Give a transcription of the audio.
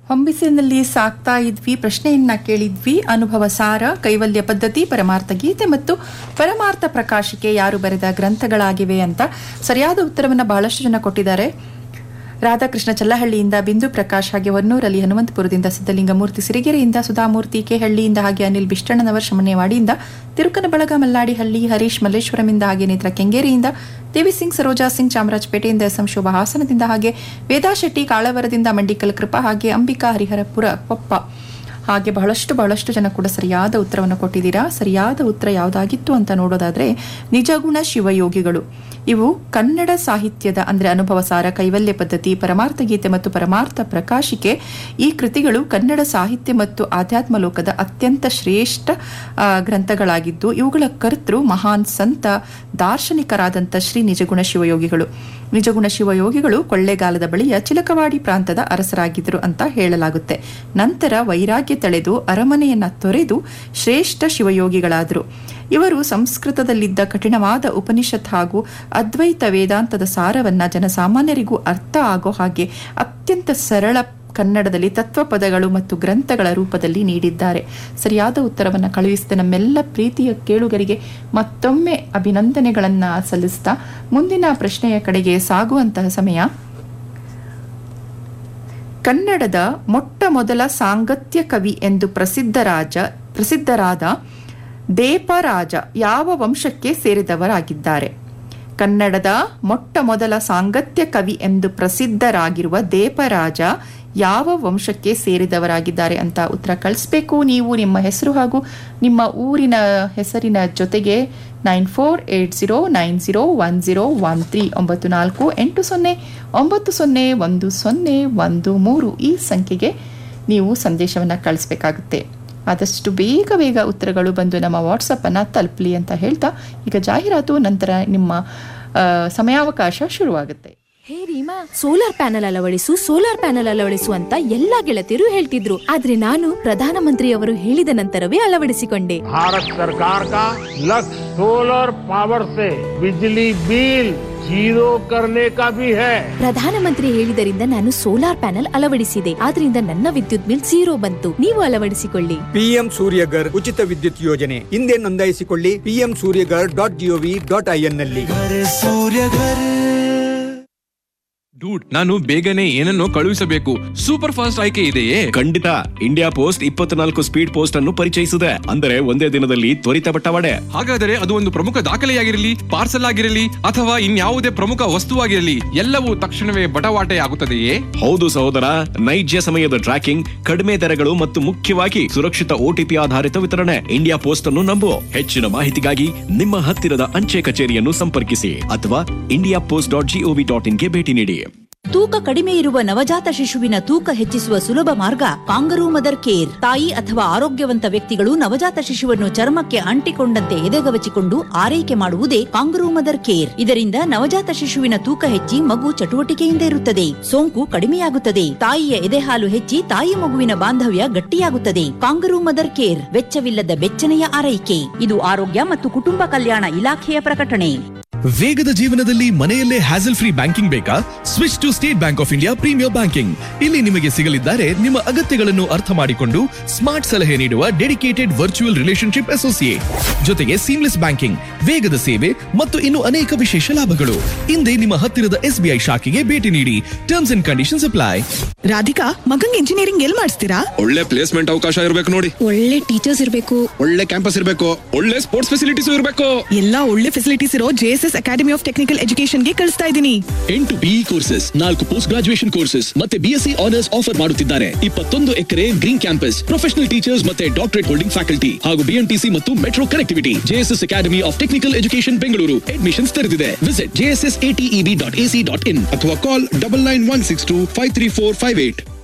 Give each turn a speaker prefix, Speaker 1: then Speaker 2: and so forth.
Speaker 1: ಹೊಂಬಿಸಿನಲ್ಲಿ ಸಾಕ್ತಾ ಇದ್ವಿ ಪ್ರಶ್ನೆಯನ್ನ ಕೇಳಿದ್ವಿ ಅನುಭವ ಸಾರ ಕೈವಲ್ಯ ಪದ್ಧತಿ ಪರಮಾರ್ಥ ಗೀತೆ ಮತ್ತು ಪರಮಾರ್ಥ ಪ್ರಕಾಶಿಕೆ ಯಾರು ಬರೆದ ಗ್ರಂಥಗಳಾಗಿವೆ ಅಂತ ಸರಿಯಾದ ಉತ್ತರವನ್ನು ಬಹಳಷ್ಟು ಜನ ಕೊಟ್ಟಿದ್ದಾರೆ ರಾಧಾಕೃಷ್ಣ ಚಲ್ಲಹಳ್ಳಿಯಿಂದ ಬಿಂದು ಪ್ರಕಾಶ್ ಹಾಗೆ ಹೊನ್ನೂರಲ್ಲಿ ಹನುಮಂತಪುರದಿಂದ ಸಿದ್ದಲಿಂಗಮೂರ್ತಿ ಸಿರಿಗೆರೆಯಿಂದ ಸುಧಾಮೂರ್ತಿ ಕೆಹಳ್ಳಿಯಿಂದ ಹಾಗೆ ಅನಿಲ್ ಬಿಷ್ಟಣ್ಣನವರ್ ಶಮನೇವಾಡಿಯಿಂದ ತಿರುಕನಬಳಗ ಮಲ್ಲಾಡಿಹಳ್ಳಿ ಹರೀಶ್ ಮಲ್ಲೇಶ್ವರಮಿಂದ ಹಾಗೆ ನೇತ್ರ ಕೆಂಗೇರಿಯಿಂದ ದೇವಿ ಸಿಂಗ್ ಸರೋಜಾ ಸಿಂಗ್ ಚಾಮರಾಜಪೇಟೆಯಿಂದ ಎಸ್ ಎಂ ಶೋಭಾ ಹಾಸನದಿಂದ ಹಾಗೆ ವೇದಾ ಶೆಟ್ಟಿ ಕಾಳವರದಿಂದ ಮಂಡಿಕಲ್ ಕೃಪಾ ಹಾಗೆ ಅಂಬಿಕಾ ಹರಿಹರಪುರ ಕೊಪ್ಪ ಹಾಗೆ ಬಹಳಷ್ಟು ಬಹಳಷ್ಟು ಜನ ಕೂಡ ಸರಿಯಾದ ಉತ್ತರವನ್ನು ಕೊಟ್ಟಿದ್ದೀರಾ ಸರಿಯಾದ ಉತ್ತರ ಯಾವುದಾಗಿತ್ತು ಅಂತ ನೋಡೋದಾದ್ರೆ ನಿಜಗುಣ ಶಿವಯೋಗಿಗಳು ಇವು ಕನ್ನಡ ಸಾಹಿತ್ಯದ ಅಂದ್ರೆ ಅನುಭವ ಸಾರ ಕೈವಲ್ಯ ಪದ್ಧತಿ ಪರಮಾರ್ಥ ಗೀತೆ ಮತ್ತು ಪರಮಾರ್ಥ ಪ್ರಕಾಶಿಕೆ ಈ ಕೃತಿಗಳು ಕನ್ನಡ ಸಾಹಿತ್ಯ ಮತ್ತು ಆಧ್ಯಾತ್ಮ ಲೋಕದ ಅತ್ಯಂತ ಶ್ರೇಷ್ಠ ಆ, ಗ್ರಂಥಗಳಾಗಿದ್ದು ಇವುಗಳ ಕರ್ತೃ ಮಹಾನ್ ಸಂತ ದಾರ್ಶನಿಕರಾದಂಥ ಶ್ರೀ ನಿಜಗುಣ ಶಿವಯೋಗಿಗಳು ನಿಜಗುಣ ಶಿವಯೋಗಿಗಳು ಕೊಳ್ಳೇಗಾಲದ ಬಳಿಯ ಚಿಲಕವಾಡಿ ಪ್ರಾಂತದ ಅರಸರಾಗಿದ್ದರು ಅಂತ ಹೇಳಲಾಗುತ್ತೆ ನಂತರ ವೈರಾಗ್ಯ ತಳೆದು ಅರಮನೆಯನ್ನ ತೊರೆದು ಶ್ರೇಷ್ಠ ಶಿವಯೋಗಿಗಳಾದರು ಇವರು ಸಂಸ್ಕೃತದಲ್ಲಿದ್ದ ಕಠಿಣವಾದ ಉಪನಿಷತ್ ಹಾಗೂ ಅದ್ವೈತ ವೇದಾಂತದ ಸಾರವನ್ನ ಜನಸಾಮಾನ್ಯರಿಗೂ ಅರ್ಥ ಆಗೋ ಹಾಗೆ ಅತ್ಯಂತ ಸರಳ ಕನ್ನಡದಲ್ಲಿ ತತ್ವಪದಗಳು ಮತ್ತು ಗ್ರಂಥಗಳ ರೂಪದಲ್ಲಿ ನೀಡಿದ್ದಾರೆ ಸರಿಯಾದ ಉತ್ತರವನ್ನು ಕಳುಹಿಸಿದ ನಮ್ಮೆಲ್ಲ ಪ್ರೀತಿಯ ಕೇಳುಗರಿಗೆ ಮತ್ತೊಮ್ಮೆ ಅಭಿನಂದನೆಗಳನ್ನ ಸಲ್ಲಿಸ್ತಾ ಮುಂದಿನ ಪ್ರಶ್ನೆಯ ಕಡೆಗೆ ಸಾಗುವಂತಹ ಸಮಯ ಕನ್ನಡದ ಮೊಟ್ಟ ಮೊದಲ ಸಾಂಗತ್ಯ ಕವಿ ಎಂದು ಪ್ರಸಿದ್ಧರಾಜ ಪ್ರಸಿದ್ಧರಾದ ದೇಪರಾಜ ಯಾವ ವಂಶಕ್ಕೆ ಸೇರಿದವರಾಗಿದ್ದಾರೆ ಕನ್ನಡದ ಮೊಟ್ಟ ಮೊದಲ ಸಾಂಗತ್ಯ ಕವಿ ಎಂದು ಪ್ರಸಿದ್ಧರಾಗಿರುವ ದೇಪರಾಜ ಯಾವ ವಂಶಕ್ಕೆ ಸೇರಿದವರಾಗಿದ್ದಾರೆ ಅಂತ ಉತ್ತರ ಕಳಿಸ್ಬೇಕು ನೀವು ನಿಮ್ಮ ಹೆಸರು ಹಾಗೂ ನಿಮ್ಮ ಊರಿನ ಹೆಸರಿನ ಜೊತೆಗೆ nine four eight zero nine zero one zero one three ಒಂಬತ್ತು ನಾಲ್ಕು ಎಂಟು ಸೊನ್ನೆ ಒಂಬತ್ತು ಸೊನ್ನೆ ಒಂದು ಸೊನ್ನೆ ಒಂದು ಮೂರು ಈ ಸಂಖ್ಯೆಗೆ ನೀವು ಸಂದೇಶವನ್ನು ಕಳಿಸ್ಬೇಕಾಗುತ್ತೆ ಆದಷ್ಟು ಬೇಗ ಬೇಗ ಉತ್ತರಗಳು ಬಂದು ನಮ್ಮ ವಾಟ್ಸಪ್ಪನ್ನು ತಲುಪಲಿ ಅಂತ ಹೇಳ್ತಾ ಈಗ ಜಾಹೀರಾತು ನಂತರ ನಿಮ್ಮ ಆ, ಸಮಯಾವಕಾಶ ಶುರುವಾಗುತ್ತೆ
Speaker 2: ಹೇ ರೀಮಾ ಸೋಲಾರ್ ಪ್ಯಾನೆಲ್ ಅಳವಡಿಸು ಸೋಲಾರ್ ಪ್ಯಾನೆಲ್ ಅಳವಡಿಸು ಅಂತ ಎಲ್ಲಾ ಗೆಳತಿಯರು ಹೇಳ್ತಿದ್ರು ಆದ್ರೆ ನಾನು ಪ್ರಧಾನಮಂತ್ರಿಯವರು ಹೇಳಿದ ನಂತರವೇ ಅಳವಡಿಸಿಕೊಂಡೆ
Speaker 3: भारत सरकार का लक्ष्य सोलर पावर से बिजली बिल जीरो करने का भी है
Speaker 2: ಪ್ರಧಾನಮಂತ್ರಿ ಹೇಳಿದರಿಂದ ನಾನು ಸೋಲಾರ್ ಪ್ಯಾನೆಲ್ ಅಳವಡಿಸಿದೆ ಆದ್ರಿಂದ ನನ್ನ ವಿದ್ಯುತ್ ಬಿಲ್ ಝೀರೋ ಬಂತು ನೀವು ಅಳವಡಿಸಿಕೊಳ್ಳಿ
Speaker 4: ಪಿಎಂ ಸೂರ್ಯಗರ್ ಉಚಿತ ವಿದ್ಯುತ್ ಯೋಜನೆ ಹಿಂದೆ ನೋಂದಾಯಿಸಿಕೊಳ್ಳಿ PM Suryaghar dot G O V dot I N ನಲ್ಲಿ
Speaker 5: ಡೂಡ್ ನಾನು ಬೇಗನೆ ಏನನ್ನೋ ಕಳುಹಿಸಬೇಕು ಸೂಪರ್ ಫಾಸ್ಟ್ ಆಯ್ಕೆ ಇದೆಯೇ
Speaker 6: ಖಂಡಿತ ಇಂಡಿಯಾ ಪೋಸ್ಟ್ ಇಪ್ಪತ್ನಾಲ್ಕು ಸ್ಪೀಡ್ ಪೋಸ್ಟ್ ಅನ್ನು ಪರಿಚಯಿಸಿದೆ ಅಂದರೆ ಒಂದೇ ದಿನದಲ್ಲಿ ತ್ವರಿತ ಬಟ್ಟವಾಡೆ
Speaker 5: ಹಾಗಾದರೆ ಅದು ಒಂದು ಪ್ರಮುಖ ದಾಖಲೆಯಾಗಿರಲಿ ಪಾರ್ಸಲ್ ಆಗಿರಲಿ ಅಥವಾ ಇನ್ಯಾವುದೇ ಪ್ರಮುಖ ವಸ್ತುವಾಗಿರಲಿ ಎಲ್ಲವೂ ತಕ್ಷಣವೇ ಬಟವಾಟೆ ಆಗುತ್ತದೆಯೇ
Speaker 6: ಹೌದು ಸಹೋದರ ನೈಜ ಸಮಯದ ಟ್ರ್ಯಾಕಿಂಗ್ ಕಡಿಮೆ ದರಗಳು ಮತ್ತು ಮುಖ್ಯವಾಗಿ ಸುರಕ್ಷಿತ ಓಟಿಪಿ ಆಧಾರಿತ ವಿತರಣೆ ಇಂಡಿಯಾ ಪೋಸ್ಟ್ ಅನ್ನು ನಂಬು ಹೆಚ್ಚಿನ ಮಾಹಿತಿಗಾಗಿ ನಿಮ್ಮ ಹತ್ತಿರದ ಅಂಚೆ ಕಚೇರಿಯನ್ನು ಸಂಪರ್ಕಿಸಿ ಅಥವಾ India post dot G O V dot ಇನ್ಗೆ ಭೇಟಿ ನೀಡಿ
Speaker 7: ತೂಕ ಕಡಿಮೆ ಇರುವ ನವಜಾತ ಶಿಶುವಿನ ತೂಕ ಹೆಚ್ಚಿಸುವ ಸುಲಭ ಮಾರ್ಗ ಕಾಂಗರೂ ಮದರ್ ಕೇರ್ ತಾಯಿ ಅಥವಾ ಆರೋಗ್ಯವಂತ ವ್ಯಕ್ತಿಗಳು ನವಜಾತ ಶಿಶುವನ್ನು ಚರ್ಮಕ್ಕೆ ಅಂಟಿಕೊಂಡಂತೆ ಎದೆಗವಚಿಕೊಂಡು ಆರೈಕೆ ಮಾಡುವುದೇ ಕಾಂಗರೂ ಮದರ್ ಕೇರ್ ಇದರಿಂದ ನವಜಾತ ಶಿಶುವಿನ ತೂಕ ಹೆಚ್ಚಿ ಮಗು ಚಟುವಟಿಕೆಯಿಂದ ಇರುತ್ತದೆ ಸೋಂಕು ಕಡಿಮೆಯಾಗುತ್ತದೆ ತಾಯಿಯ ಎದೆಹಾಲು ಹೆಚ್ಚಿ ತಾಯಿ ಮಗುವಿನ ಬಾಂಧವ್ಯ ಗಟ್ಟಿಯಾಗುತ್ತದೆ ಕಾಂಗರೂ ಮದರ್ ಕೇರ್ ವೆಚ್ಚವಿಲ್ಲದ ಬೆಚ್ಚನೆಯ ಆರೈಕೆ ಇದು ಆರೋಗ್ಯ ಮತ್ತು ಕುಟುಂಬ ಕಲ್ಯಾಣ ಇಲಾಖೆಯ ಪ್ರಕಟಣೆ
Speaker 8: ವೇಗದ ಜೀವನದಲ್ಲಿ ಮನೆಯಲ್ಲೇ ಹ್ಯಾಸಲ್ ಫ್ರೀ ಬ್ಯಾಂಕಿಂಗ್ ಬೇಕಾ switch to state bank of India premier banking ಇಲ್ಲಿ ನಿಮಗೆ ಸಿಗಲಿದ್ದಾರೆ ನಿಮ್ಮ ಅಗತ್ಯಗಳನ್ನು ಅರ್ಥ ಮಾಡಿಕೊಂಡು ಸ್ಮಾರ್ಟ್ ಸಲಹೆ ನೀಡುವ ಡೆಡಿಕೇಟೆಡ್ ವರ್ಚುವಲ್ ರಿಲೇಶನ್ಶಿಪ್ ಅಸೋಸಿಯೇಟ್ ಜೊತೆಗೆ ಸೀಮ್ಲೆಸ್ ಬ್ಯಾಂಕಿಂಗ್ ವೇಗದ ಸೇವೆ ಮತ್ತು ಇನ್ನು ಅನೇಕ ವಿಶೇಷ ಲಾಭಗಳು ಹಿಂದೆ ನಿಮ್ಮ ಹತ್ತಿರದ ಎಸ್ಬಿಐ ಶಾಖೆಗೆ ಭೇಟಿ ನೀಡಿ terms and conditions apply
Speaker 9: Radhika ಮಗಂಗ್ ಇಂಜಿನಿಯರಿಂಗ್ ಎಲ್ ಮಾಡಿಸ್ತೀರಾ
Speaker 10: ಒಳ್ಳೆ ಪ್ಲೇಸ್ಮೆಂಟ್ ಅವಕಾಶ ಇರಬೇಕು ನೋಡಿ
Speaker 9: ಒಳ್ಳೆ ಟೀಚರ್ಸ್ ಇರಬೇಕು
Speaker 10: ಒಳ್ಳೆ ಕ್ಯಾಂಪಸ್ ಇರಬೇಕು ಒಳ್ಳೆ ಸ್ಪೋರ್ಟ್ಸ್ ಫೆಸಿಲಿಟೀಸ್ ಇರಬೇಕು
Speaker 9: ಎಲ್ಲಾ ಒಳ್ಳೆ ಫೆಸಿಲಿಟೀಸ್ ಇರೋ J S S academy of technical education ಗೆ ಕಳಿಸ್ತಾ ಇದ್ದೀನಿ
Speaker 10: ಎಂಟು ಬಿಇ ಕೋರ್ಸಸ್ ನಾಲ್ಕು ಪೋಸ್ಟ್ ಗ್ರಾಜುಯೇಷನ್ ಕೋರ್ಸಸ್ ಮತ್ತೆ ಬಿಎಸ್ಸಿ ಆನರ್ಸ್ ಆಫರ್ ಮಾಡುತ್ತಿದ್ದಾರೆ ಇಪ್ಪತ್ತೊಂದು acre green campus professional teachers ಮತ್ತೆ ಡಾಕ್ಟರೇಟ್ ಹೋಲ್ಡಿಂಗ್ ಫ್ಯಾಕಲ್ಟಿ ಹಾಗೂ ಬಿಎಂಟಿಸಿ ಮತ್ತು metro connectivity J S S academy of technical education Bengaluru admissions ತೆರೆದಿದೆ visit J S S A T E B dot A C dot in ಅಥವಾ call double nine one six two five three four five eight